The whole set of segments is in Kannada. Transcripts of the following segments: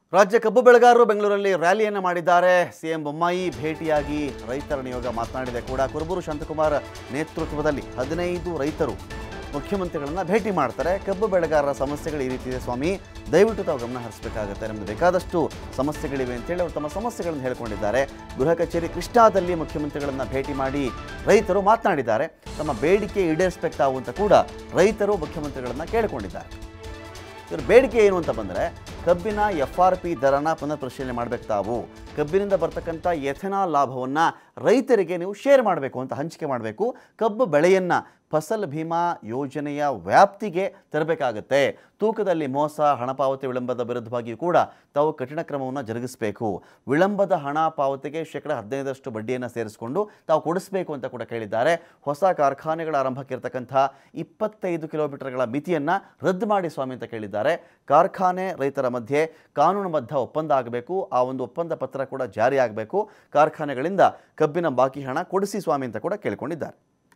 ರಾಜ್ಯ ಕಬ್ಬು ಬೆಳೆಗಾರರು ಬೆಂಗಳೂರಲ್ಲಿ ರ್ಯಾಲಿಯನ್ನು ಮಾಡಿದ್ದಾರೆ ಸಿಎಂ ಬೊಮ್ಮಾಯಿ ಭೇಟಿಯಾಗಿ ರೈತರ ನಿಯೋಗ ಮಾತನಾಡಿದೆ ಕೂಡ ಕುರುಬೂರು ಶಾಂತಕುಮಾರ್ ನೇತೃತ್ವದಲ್ಲಿ ಹದಿನೈದು ರೈತರು ಮುಖ್ಯಮಂತ್ರಿಗಳನ್ನ ಭೇಟಿ ಮಾಡ್ತಾರೆ ಕಬ್ಬು ಬೆಳೆಗಾರರ ಸಮಸ್ಯೆಗಳು ಈ ರೀತಿ ಇದೆ ಸ್ವಾಮಿ ದಯವಿಟ್ಟು ತಾವು ಗಮನ ಹರಿಸಬೇಕಾಗುತ್ತೆ ನಮ್ಗೆ ಬೇಕಾದಷ್ಟು ಸಮಸ್ಯೆಗಳಿವೆ ಅಂತೇಳಿ ಅವರು ತಮ್ಮ ಸಮಸ್ಯೆಗಳನ್ನು ಹೇಳ್ಕೊಂಡಿದ್ದಾರೆ ಗೃಹ ಕಚೇರಿ ಕೃಷ್ಣಾದಲ್ಲಿ ಮುಖ್ಯಮಂತ್ರಿಗಳನ್ನ ಭೇಟಿ ಮಾಡಿ ರೈತರು ಮಾತನಾಡಿದ್ದಾರೆ ತಮ್ಮ ಬೇಡಿಕೆ ಈಡೇರಿಸಬೇಕು ತಾವು ಅಂತ ಕೂಡ ರೈತರು ಮುಖ್ಯಮಂತ್ರಿಗಳನ್ನ ಕೇಳಿಕೊಂಡಿದ್ದಾರೆ ಇವ್ರ ಬೇಡಿಕೆ ಏನು ಅಂತ ಬಂದರೆ ಕಬ್ಬಿನ ಎಫ್ ಆರ್ ಪಿ ದರನ ಪುನಃ ಪರಿಶೀಲನೆ ಮಾಡಬೇಕು ತಾವು ಕಬ್ಬಿನಿಂದ ಬರ್ತಕ್ಕಂಥ ಎಥೆನಾಲ್ ಲಾಭವನ್ನು ರೈತರಿಗೆ ನೀವು ಶೇರ್ ಮಾಡಬೇಕು ಅಂತ ಹಂಚಿಕೆ ಮಾಡಬೇಕು ಕಬ್ಬು ಬೆಳೆಯನ್ನು ಫಸಲ್ ಭೀಮಾ ಯೋಜನೆಯ ವ್ಯಾಪ್ತಿಗೆ ತರಬೇಕಾಗತ್ತೆ ತೂಕದಲ್ಲಿ ಮೋಸ ಹಣ ಪಾವತಿ ವಿಳಂಬದ ವಿರುದ್ಧವಾಗಿಯೂ ಕೂಡ ತಾವು ಕಠಿಣ ಕ್ರಮವನ್ನು ಜರುಗಿಸಬೇಕು ವಿಳಂಬದ ಹಣ ಪಾವತಿಗೆ ಶೇಕಡ ಹದಿನೈದರಷ್ಟು ಬಡ್ಡಿಯನ್ನು ಸೇರಿಸಿಕೊಂಡು ತಾವು ಕೊಡಿಸಬೇಕು ಅಂತ ಕೂಡ ಕೇಳಿದ್ದಾರೆ ಹೊಸ ಕಾರ್ಖಾನೆಗಳ ಆರಂಭಕ್ಕೆ ಇರತಕ್ಕಂಥ ಇಪ್ಪತ್ತೈದು ಕಿಲೋಮೀಟರ್ಗಳ ಮಿತಿಯನ್ನು ರದ್ದು ಮಾಡಿ ಸ್ವಾಮಿ ಅಂತ ಕೇಳಿದ್ದಾರೆ ಕಾರ್ಖಾನೆ ರೈತರ ಮಧ್ಯೆ ಕಾನೂನುಬದ್ಧ ಒಪ್ಪಂದ ಆಗಬೇಕು ಆ ಒಂದು ಒಪ್ಪಂದ ಪತ್ರ ಕೂಡ ಜಾರಿಯಾಗಬೇಕು ಕಾರ್ಖಾನೆಗಳಿಂದ ಕಬ್ಬಿನ ಬಾಕಿ ಹಣ ಕೊಡಿಸಿ ಸ್ವಾಮಿ ಅಂತ ಕೂಡ ಕೇಳಿಕೊಂಡಿದ್ದಾರೆ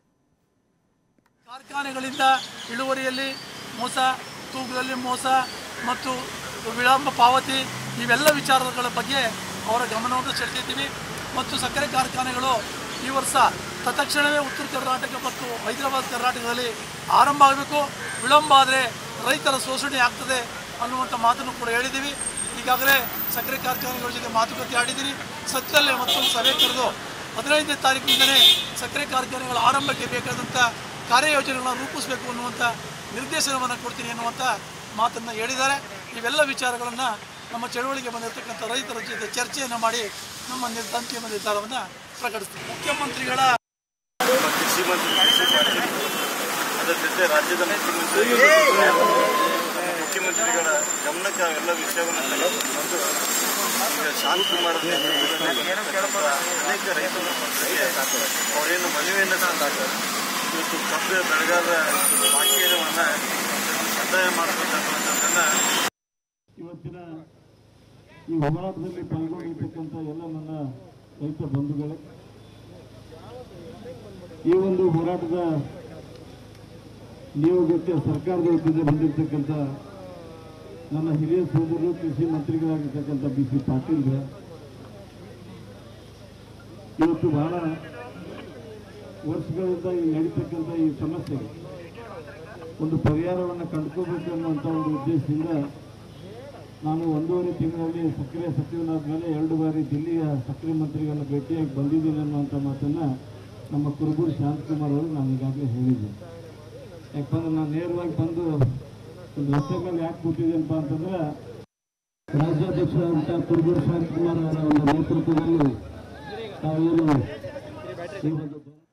ಕಾರ್ಖಾನೆಗಳಿಂದ ಇಳುವರಿಯಲ್ಲಿ ಮೋಸ ತೂಕದಲ್ಲಿ ಮೋಸ ಮತ್ತು ವಿಳಂಬ ಪಾವತಿ ಇವೆಲ್ಲ ವಿಚಾರಗಳ ಬಗ್ಗೆ ಅವರ ಗಮನವನ್ನು ಸೆಳೆದಿದ್ದೀವಿ ಮತ್ತು ಸಕ್ಕರೆ ಕಾರ್ಖಾನೆಗಳು ಈ ವರ್ಷ ತತ್ಕ್ಷಣವೇ ಉತ್ತರ ಕರ್ನಾಟಕ ಮತ್ತು ಹೈದರಾಬಾದ್ ಕರ್ನಾಟಕದಲ್ಲಿ ಆರಂಭ ಆಗಬೇಕು ವಿಳಂಬ ಆದರೆ ರೈತರ ಶೋಷಣೆ ಆಗ್ತದೆ ಅನ್ನುವಂಥ ಮಾತನ್ನು ಕೂಡ ಹೇಳಿದ್ದೀವಿ ಈಗಾಗಲೇ ಸಕ್ಕರೆ ಕಾರ್ಖಾನೆಗಳ ಜೊತೆ ಮಾತುಕತೆ ಆಡಿದ್ದೀರಿ ಸದ್ಯದಲ್ಲೇ ಮತ್ತೊಂದು ಸಭೆ ಕರೆದು ಹದಿನೈದನೇ ತಾರೀಕಿನಿಂದಲೇ ಸಕ್ಕರೆ ಕಾರ್ಖಾನೆಗಳ ಆರಂಭಕ್ಕೆ ಬೇಕಾದಂಥ ಕಾರ್ಯಯೋಜನೆಗಳನ್ನು ರೂಪಿಸಬೇಕು ಅನ್ನುವಂಥ ನಿರ್ದೇಶನವನ್ನು ಕೊಡ್ತೀನಿ ಅನ್ನುವಂಥ ಮಾತನ್ನು ಹೇಳಿದ್ದಾರೆ ಇವೆಲ್ಲ ವಿಚಾರಗಳನ್ನು ನಮ್ಮ ಚಳವಳಿಗೆ ಬಂದಿರತಕ್ಕಂಥ ರೈತರ ಜೊತೆ ಚರ್ಚೆಯನ್ನು ಮಾಡಿ ನಮ್ಮ ನಿರ್ ಅಂತಿಮ ನಿರ್ಧಾರವನ್ನು ಪ್ರಕಟಿಸ್ತೀವಿ ಮುಖ್ಯಮಂತ್ರಿಗಳ ನಮ್ಮ ಕೃಷಿ ಮಂತ್ರಿ ಕೃಷಿ ಮಾಡ್ತೀವಿ ಅದರ ಜೊತೆ ರಾಜ್ಯದ ಮುಖ್ಯಮಂತ್ರಿ ಮುಖ್ಯಮಂತ್ರಿಗಳ ಗಮನಕ್ಕೆ ಅವೆಲ್ಲ ವಿಷಯವನ್ನು ತೆಗೆದುಕೊಂಡು ಈಗ ಶಾಂತಕುಮಾರ್ ಅವ್ರ ನೇತೃತ್ವದಲ್ಲಿ ಅನೇಕ ರೈತರ ಪಕ್ಷಕ್ಕೆ ಅವರೇನು ಮನವಿಯನ್ನು ತಂದಾಕ್ತಾರೆ ಇವತ್ತು ಕಬ್ಬು ಬೆಳೆಗಾರರ ಬಾಕಿಯನ್ನು ಸಂದಾಯ ಮಾಡಬೇಕನ್ನುವಂಥದ್ದನ್ನು ಇವತ್ತಿನ ಈ ಹೋರಾಟದಲ್ಲಿ ಪಾಲ್ಗೊಂಡಿರ್ತಕ್ಕಂಥ ಎಲ್ಲ ನನ್ನ ರೈತ ಬಂಧುಗಳೇ ಈ ಒಂದು ಹೋರಾಟದ ನಿಯೋಗಕ್ಕೆ ಸರ್ಕಾರದ ವತಿಯಿಂದ ಬಂದಿರತಕ್ಕಂಥ ನನ್ನ ಹಿರಿಯ ಸೋದರರು ಕೃಷಿ ಮಂತ್ರಿಗಳಾಗಿರ್ತಕ್ಕಂಥ ಬಿ ಸಿ ಪಾಟೀಲ್ ಇವತ್ತು ಬಹಳ ವರ್ಷಗಳಿಂದ ಈ ನಡೀತಕ್ಕಂಥ ಈ ಸಮಸ್ಯೆಗೆ ಒಂದು ಪರಿಹಾರವನ್ನು ಕಂಡುಕೋಬೇಕು ಅನ್ನುವಂಥ ಒಂದು ಉದ್ದೇಶದಿಂದ ನಾನು ಒಂದೂವರೆ ತಿಂಗಳಲ್ಲಿ ಸಕ್ರಿಯ ಸಚಿವನಾದ ಮೇಲೆ ಎರಡು ಬಾರಿ ದಿಲ್ಲಿಯ ಸಕ್ರಿಯ ಮಂತ್ರಿಗಳನ್ನು ಭೇಟಿಯಾಗಿ ಬಂದಿದ್ದೀನಿ ಅನ್ನುವಂಥ ಮಾತನ್ನು ನಮ್ಮ ಕುರುಬೂರು ಶಾಂತಕುಮಾರ್ ಅವರು ನಾನು ಈಗಾಗಲೇ ಹೇಳಿದ್ದೆ ಯಾಕಂದ್ರೆ ನಾನು ನೇರವಾಗಿ ಬಂದು ಒಂದು ರಸ್ತೆ ಮೇಲೆ ಯಾಕೆ ಕೂತಿದ್ದೀನಪ್ಪ ಅಂತಂದ್ರೆ ರಾಜ್ಯಾಧ್ಯಕ್ಷರಾದಂಥ ಕುರುಬೂರು ಶಾಂತಕುಮಾರ್ ಅವರ ಒಂದು ನೇತೃತ್ವದಲ್ಲಿ ತಾವೇನು ಈ ಒಂದು